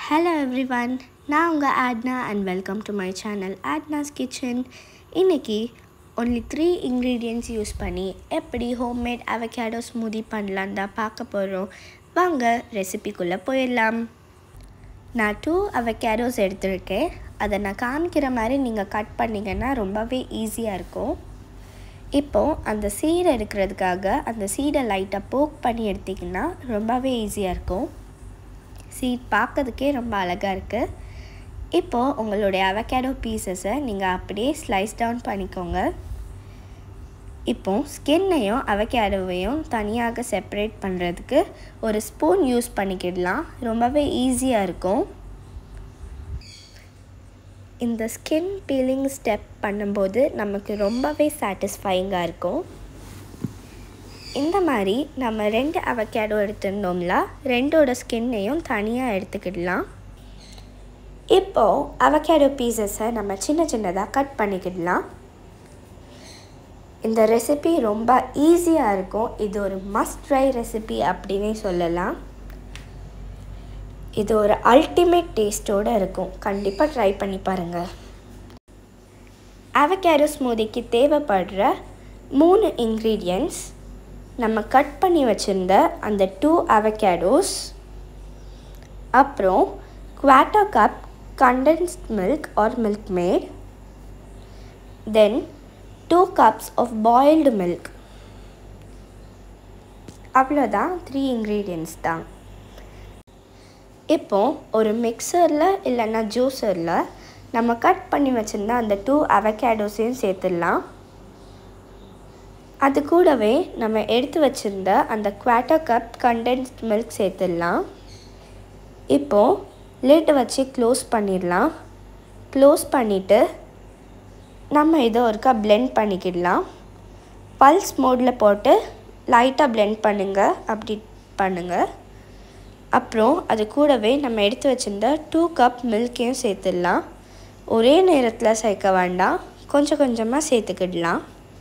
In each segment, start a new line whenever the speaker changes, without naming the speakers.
hello every everyone நான் உங்கள் ஆட்னா and welcome to my channel ஆட்னாஸ் கிச்சன் இன்றைக்கி ஒன்லி த்ரீ இன்க்ரீடியன்ட்ஸ் யூஸ் பண்ணி எப்படி ஹோம்மேட் அவகேடோ ஸ்மூதி பண்ணலான்னு தான் பார்க்க போகிறோம் வாங்க ரெசிபிக்குள்ளே போயிடலாம் நான் டூ அவகேடோஸ் எடுத்திருக்கேன் அதை நான் காமிக்கிற மாதிரி நீங்கள் கட் பண்ணிங்கன்னா ரொம்பவே ஈஸியாக இருக்கும் இப்போது அந்த சீடை எடுக்கிறதுக்காக அந்த சீடை லைட்டாக போக் பண்ணி எடுத்திங்கன்னா ரொம்பவே ஈஸியாக இருக்கும் சீட் பார்க்கறதுக்கே ரொம்ப அழகாக இருக்குது இப்போது உங்களுடைய அவகேடோ பீசஸை நீங்கள் அப்படியே ஸ்லைஸ் டவுன் பண்ணிக்கோங்க இப்போ ஸ்கின்னையும் அவகேடோவையும் தனியாக செப்பரேட் பண்ணுறதுக்கு ஒரு ஸ்பூன் யூஸ் பண்ணிக்கிடலாம் ரொம்பவே ஈஸியாக இருக்கும் இந்த ஸ்கின் பீலிங் ஸ்டெப் பண்ணும்போது நமக்கு ரொம்பவே சாட்டிஸ்ஃபைங்காக இருக்கும் இந்த மாதிரி நம்ம ரெண்டு அவகேடோ எடுத்துருந்தோம்ல ரெண்டோட ஸ்கின்னையும் தனியாக எடுத்துக்கிடலாம் இப்போது அவகேடோ பீசஸை நம்ம சின்ன சின்னதாக கட் பண்ணிக்கிடலாம் இந்த ரெசிபி ரொம்ப ஈஸியாக இருக்கும் இது ஒரு மஸ்ட் ட்ரை ரெசிபி அப்படின்னே சொல்லலாம் இது ஒரு அல்டிமேட் டேஸ்ட்டோடு இருக்கும் கண்டிப்பாக ட்ரை பண்ணி பாருங்கள் அவகேடோ ஸ்மூதிக்கு தேவைப்படுற மூணு இன்க்ரீடியன்ட்ஸ் நம்ம கட் பண்ணி வச்சுருந்த அந்த டூ அவகேடோஸ் அப்புறம் quarter cup condensed milk or milk maid then two cups of boiled milk அவ்வளோதான் த்ரீ இன்க்ரீடியன்ட்ஸ் தான் இப்போ ஒரு மிக்சரில் இல்லைன்னா ஜூஸரில் நம்ம கட் பண்ணி வச்சுருந்த அந்த டூ அவகேடோஸையும் சேர்த்துடலாம் அது கூடவே நம்ம எடுத்து வச்சுருந்த அந்த குவாட்டோ கப் கண்டென்ஸ்ட் மில்க் சேர்த்துடலாம் இப்போது லிட் வச்சு க்ளோஸ் பண்ணிடலாம் க்ளோஸ் பண்ணிவிட்டு நம்ம இதை ஒருக்கா பிளெண்ட் பண்ணிக்கிடலாம் பல்ஸ் மோடில் போட்டு லைட்டாக பிளெண்ட் பண்ணுங்கள் அப்படி பண்ணுங்கள் அப்புறம் அது கூடவே நம்ம எடுத்து வச்சுருந்த டூ கப் மில்க்கையும் சேர்த்துடலாம் ஒரே நேரத்தில் சேர்க்க வேண்டாம் கொஞ்சம் கொஞ்சமாக சேர்த்துக்கிடலாம்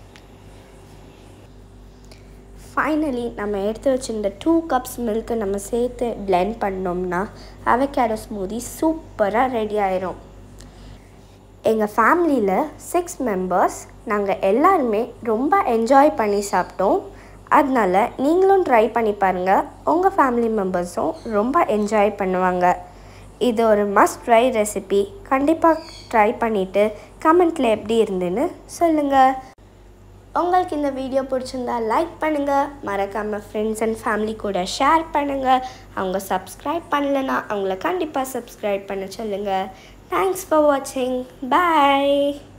ஃபைனலி நம்ம எடுத்து வச்சுருந்த டூ கப்ஸ் மில்க்கு நம்ம சேர்த்து பிளெண்ட் பண்ணோம்னா அவகேடோ ஸ்மூதி சூப்பராக ரெடி ஆயிரும் எங்கள் ஃபேமிலியில் சிக்ஸ் மெம்பர்ஸ் நாங்கள் எல்லாருமே ரொம்ப என்ஜாய் பண்ணி சாப்பிட்டோம் அதனால நீங்களும் ட்ரை பண்ணி பாருங்கள் உங்கள் ஃபேமிலி மெம்பர்ஸும் ரொம்ப என்ஜாய் பண்ணுவாங்க இது ஒரு மஸ்ட் ட்ரை ரெசிபி கண்டிப்பாக ட்ரை பண்ணிவிட்டு கமெண்ட்டில் எப்படி இருந்துன்னு சொல்லுங்கள் உங்களுக்கு இந்த வீடியோ பிடிச்சிருந்தா லைக் பண்ணுங்கள் மறக்காமல் ஃப்ரெண்ட்ஸ் அண்ட் ஃபேமிலி கூட ஷேர் பண்ணுங்கள் அவங்க சப்ஸ்கிரைப் பண்ணலைன்னா அவங்கள கண்டிப்பாக சப்ஸ்கிரைப் பண்ண சொல்லுங்கள் தேங்க்ஸ் ஃபார் வாட்சிங் பாய்